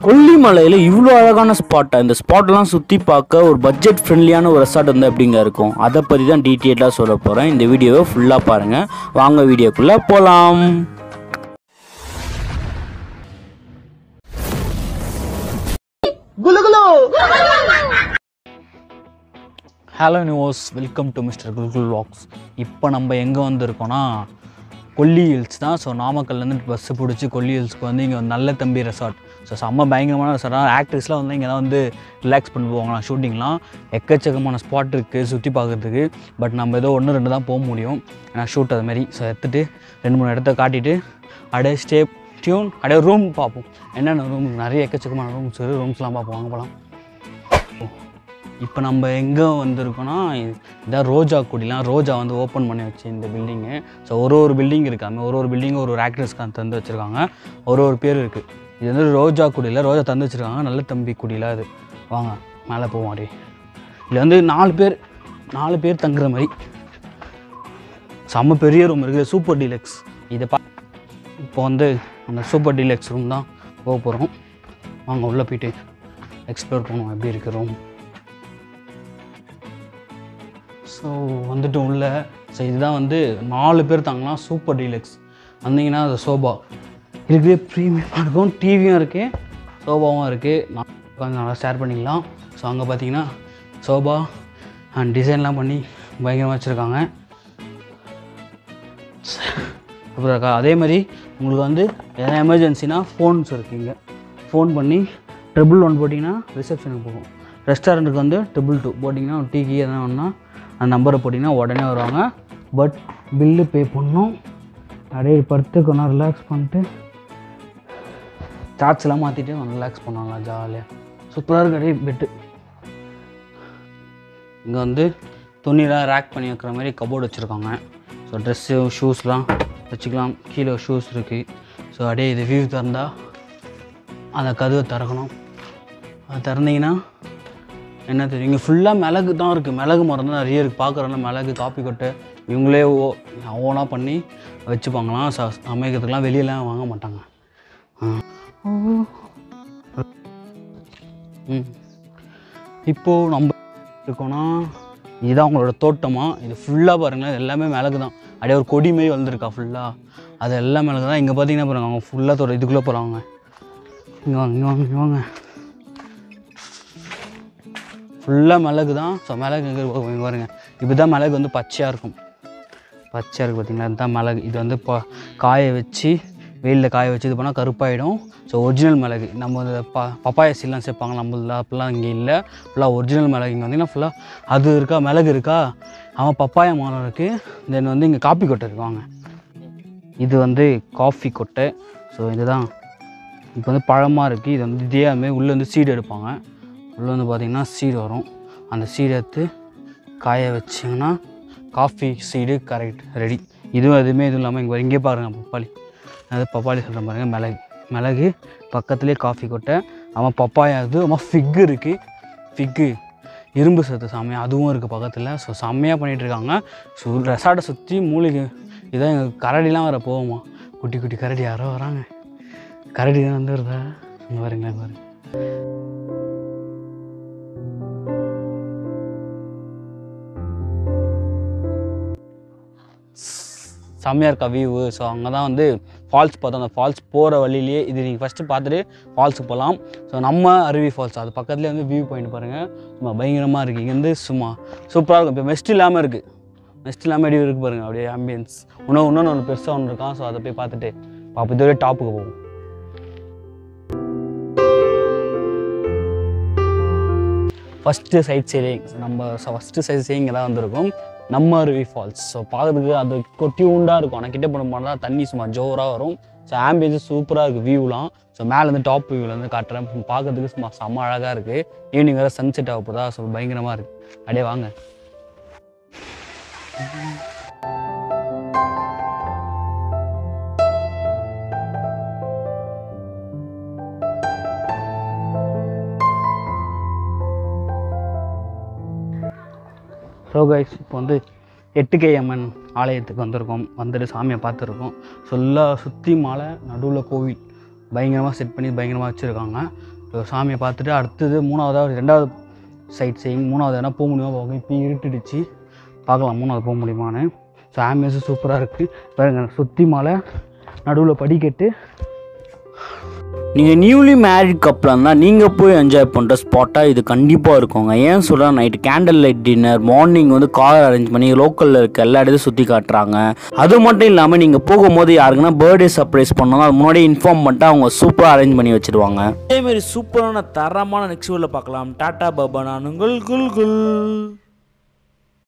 கொல்லிமலையில் இவ்வளோ அழகான ஸ்பாட்டை இந்த ஸ்பாட்லாம் சுற்றி பார்க்க ஒரு பட்ஜெட் ஃப்ரெண்ட்லியான ஒரு ரெசார்ட் வந்து எப்படிங்க இருக்கும் அதை பற்றி தான் டீட்டெயிலாக சொல்ல போகிறேன் இந்த வீடியோவை ஃபுல்லாக பாருங்கள் வாங்க வீடியோக்குள்ளே போகலாம் hello news welcome to mister குல்குல் வாக்ஸ் இப்போ நம்ம எங்கே வந்திருக்கோம்னா கொல்லி ஹில்ஸ் தான் ஸோ நாமக்கல்லேருந்து பஸ்ஸு பிடிச்சி கொல்லி ஹில்ஸ்க்கு வந்து இங்கே நல்ல தம்பி ரெசார்ட் ஸோ செம்ம பயங்கரமான ரெசார்ட் ஆக்ட்ரஸ்லாம் வந்து இங்கே தான் வந்து ரிலாக்ஸ் பண்ணி போவாங்களாம் ஷூட்டிங்லாம் எக்கச்சக்கமான ஸ்பாட் இருக்குது சுற்றி பார்க்குறதுக்கு பட் நம்ம ஏதோ ஒன்று ரெண்டு தான் போக முடியும் ஏன்னா ஷூட் அது மாதிரி ஸோ எடுத்துகிட்டு ரெண்டு மூணு இடத்த காட்டிட்டு அப்படியே ஸ்டே டியூன் அப்படியே ரூம் பார்ப்போம் என்னென்ன ரூம் நிறைய எக்கச்சக்கமான ரூம்ஸ் இருக்குது ரூம்ஸ்லாம் பார்ப்போம் வாங்க போகலாம் இப்போ நம்ம எங்கே வந்திருக்கோம்னா இதான் ரோஜா கொடிலாம் ரோஜா வந்து ஓப்பன் பண்ணி வச்சு இந்த பில்டிங்கு ஸோ ஒரு ஒரு பில்டிங் இருக்காங்க ஒரு ஒரு பில்டிங்கும் ஒரு ஒரு ஆக்ட்ரஸ்க்கு தந்து வச்சுருக்காங்க ஒரு ஒரு பேர் இருக்குது இது வந்து ரோஜா குடியில் ரோஜா தந்து வச்சுருக்காங்க நல்ல தம்பி குடியில் அது வாங்க மேலே போவோம் அப்படியே இதில் வந்து நாலு பேர் நாலு பேர் தங்குற மாதிரி செம்ம பெரிய ரூம் இருக்குது சூப்பர் டீலக்ஸ் இதை பா இப்போ வந்து அந்த சூப்பர் டீலக்ஸ் ரூம் தான் போக போகிறோம் வாங்க உள்ளே போயிட்டு எக்ஸ்ப்ளோர் பண்ணுவோம் எப்படி இருக்கு ரூம் ஸோ வந்துட்டு உள்ள ஸோ இதுதான் வந்து நாலு பேர் தாங்கலாம் சூப்பர் டீலக்ஸ் வந்தீங்கன்னா அது சோபா இதுவே ப்ரீமியமாக இருக்கும் டிவியும் இருக்குது சோபாவும் இருக்குது நான் உட்காந்து நல்லா ஷேர் பண்ணிக்கலாம் ஸோ அங்கே பார்த்தீங்கன்னா சோபா அண்ட் டிசைன்லாம் பண்ணி பயங்கரமாக வச்சுருக்காங்க அப்புறம் இருக்கா அதே மாதிரி உங்களுக்கு வந்து எதனா எமர்ஜென்சினா ஃபோன்ஸ் இருக்குது இங்கே ஃபோன் பண்ணி ட்ரிபிள் ஒன் போட்டிங்கன்னா ரிசப்ஷனுக்கு போகும் ரெஸ்டாரண்ட்டுக்கு வந்து ட்ரிபிள் டூ போட்டிங்கன்னா டீக்கு எதனா ஒன்றா அந்த நம்பரை போட்டிங்கன்னா உடனே வருவாங்க பட் பில்லு பே பண்ணணும் அப்படியே படுத்து கொஞ்சம் ரிலாக்ஸ் பண்ணிட்டு சார்ஜ்லாம் மாற்றிட்டு ரிலாக்ஸ் பண்ணுவாங்க ஜாலியாக சூப்பராக இருக்கு அப்படியே பெட்டு இங்கே வந்து துணிலாம் ரேக் பண்ணி வைக்கிற மாதிரி கபோர்டு வச்சுருக்காங்க ஸோ ட்ரெஸ்ஸு ஷூஸ்லாம் வச்சுக்கலாம் கீழே ஷூஸ் இருக்குது ஸோ அப்படியே இது வியூ திறந்தா அந்த கதவை திறக்கணும் அது திறந்தீங்கன்னா என்ன தெரியும் இங்கே ஃபுல்லாக மிளகு தான் இருக்குது மிளகு மரம் தான் நிறைய இருக்குது பார்க்குறோன்னா மிளகு காப்பி கொட்டை இவங்களே ஓ ஓனாக பண்ணி வச்சுப்பாங்களாம் ச சமைக்கிறதுக்கெலாம் வெளியெல்லாம் வாங்க மாட்டாங்க ஆ. ம் இப்போது நம்ம இருக்கோன்னா இதுதான் அவங்களோட தோட்டமா இது ஃபுல்லாக பாருங்களேன் எல்லாமே மிளகு தான் அப்படியே ஒரு கொடி மாரி வளர்ந்துருக்கா ஃபுல்லாக அது எல்லாம் மிளகு தான் இங்கே பார்த்தீங்கன்னா பாருங்க அவங்க ஃபுல்லாக தோட்டம் இதுக்குள்ளே போகிறாங்க இங்கே வாங்க இங்கே வாங்க இங்கே வாங்க ஃபுல்லாக மிளகு தான் ஸோ மிளகு எங்கே இருக்கு இங்க பாருங்க இப்படி தான் மிளகு வந்து பச்சையாக இருக்கும் பச்சையாக இருக்குது பார்த்தீங்களா இதுதான் மிளகு இது வந்து ப காய வச்சு வெயிலில் காய வச்சு இது பண்ணால் கருப்பாயிடும் ஸோ ஒரிஜினல் மிளகு நம்ம இந்த ப பப்பாயசிலாம் சேர்ப்பாங்க நம்மள அப்படிலாம் இங்கே இல்லை ஃபுல்லாக ஒரிஜினல் மிளகு இங்கே வந்தீங்கன்னா ஃபுல்லாக அது இருக்கா மிளகு இருக்கா அவன் பப்பாயா மரம் இருக்குது தென் வந்து இங்கே காப்பி கொட்டை இருக்கு வாங்க இது வந்து காஃபி கொட்டை ஸோ இதுதான் இப்போ வந்து பழமாக இருக்குது இது வந்து இதே அதுமாதிரி உள்ளே வந்து சீடு எடுப்பாங்க உள்ளே வந்து பார்த்திங்கன்னா சீடு வரும் அந்த சீடு எடுத்து காய வச்சிங்கன்னா காஃபி சீடு கரெக்ட் ரெடி இதுவும் எதுவுமே இதுவும் இல்லாமல் இங்கே இங்கே பாருங்கள் பப்பாளி அது பப்பாளி சொல்கிறேன் பாருங்கள் மிளகு மிளகு பக்கத்துலேயே காஃபி கொட்டை அவன் பப்பாயா இது அவன் ஃபிக்கு இருக்குது ஃபிக்கு இரும்பு சத்து செம்மையாக அதுவும் இருக்குது பக்கத்தில் ஸோ செம்மையாக பண்ணிகிட்டு இருக்காங்க ஸோ ரெசார்ட்டை சுற்றி மூலிகை இதான் எங்கள் கரடிலாம் வர போவோமா குட்டி குட்டி கரடி யாரோ வராங்க கரடி தான் வந்துடுதா இங்கே பாருங்களேன் பாருங்க செம்மையாக இருக்கா வியூவு ஸோ அங்கே தான் வந்து ஃபால்ஸ் பார்த்தோம் அந்த ஃபால்ஸ் போகிற வழியிலேயே இது நீங்கள் ஃபஸ்ட்டு பார்த்துட்டு ஃபால்ஸுக்கு போகலாம் ஸோ நம்ம அருவி ஃபால்ஸ் அது பக்கத்துலேயே வந்து வியூ பாயிண்ட் பாருங்கள் சும்மா பயங்கரமாக இருக்குது இங்கேருந்து சும்மா சூப்பராக இருக்கும் இப்போ மெஸ்ட் இல்லாமல் இருக்குது மெஸ்ட் இல்லாமல் எப்படி இருக்குது பாருங்கள் அப்படியே ஆம்பியன்ஸ் இன்னும் இன்னொன்று ஒன்று பெருசாக ஒன்று இருக்கான் ஸோ அதை போய் பார்த்துட்டு அப்போ இதுவரை டாப்புக்கு போவோம் ஃபஸ்ட்டு சைட் சீரிங் நம்ம ஃபஸ்ட்டு சைட் சீரிங் தான் வந்திருக்கும் நம்ம அருவி ஃபால்ஸ் ஸோ பார்க்கறதுக்கு அது கொட்டியூண்டாக இருக்கும் ஆனால் கிட்ட போன போனால் தான் தண்ணி சும்மா ஜோராக வரும் ஸோ ஆம்பியன்ஸ் சூப்பராக இருக்குது வியூலாம் ஸோ மேலேருந்து டாப் வியூலேருந்து காட்டுறேன் பார்க்கறதுக்கு சும்மா செம்ம அழகாக இருக்குது ஈவினிங் வேறு சன்செட் ஆக போதா ஸோ பயங்கரமாக இருக்குது அப்படியே வாங்க ஸோ கைஸ் இப்போ வந்து எட்டுக்கை அம்மன் ஆலயத்துக்கு வந்திருக்கோம் வந்துட்டு சாமியை பார்த்துருக்கோம் சொல்ல சுற்றி மாலை நடுவில் கோவில் பயங்கரமாக செட் பண்ணி பயங்கரமாக வச்சுருக்காங்க இப்போ சாமியை பார்த்துட்டு அடுத்தது மூணாவதாக ரெண்டாவது சைட் சையிங் மூணாவது என்ன போக முடியுமா போக இப்போ இருட்டுடுச்சு பார்க்கலாம் மூணாவது போக முடியுமான்னு ஸோ ஆம்பியன்ஸும் சூப்பராக இருக்குது பாருங்க சுற்றி மலை நடுவில் படிக்கட்டு நீங்கள் நியூலி மேரிட் கப்பலாக இருந்தால் நீங்கள் போய் என்ஜாய் பண்ணுற ஸ்பாட்டாக இது கண்டிப்பாக இருக்குங்க ஏன் சொல்ல night candle light dinner morning வந்து கார் அரேஞ்ச் பண்ணி லோக்கலில் இருக்க எல்லா இடத்தையும் சுற்றி காட்டுறாங்க அது மட்டும் இல்லாமல் நீங்கள் போகும்போது யாருக்குன்னா பர்த்டே சர்ப்ரைஸ் பண்ணணும் அது முன்னாடி இன்ஃபார்ம் பண்ணிட்டு அவங்க சூப்பராக அரேஞ்ச் பண்ணி வச்சுருவாங்க அதேமாரி சூப்பரான தரமான நெக்ஸ்ட் பார்க்கலாம் டாட்டா பாபா நான் உங்கள் குல் குல்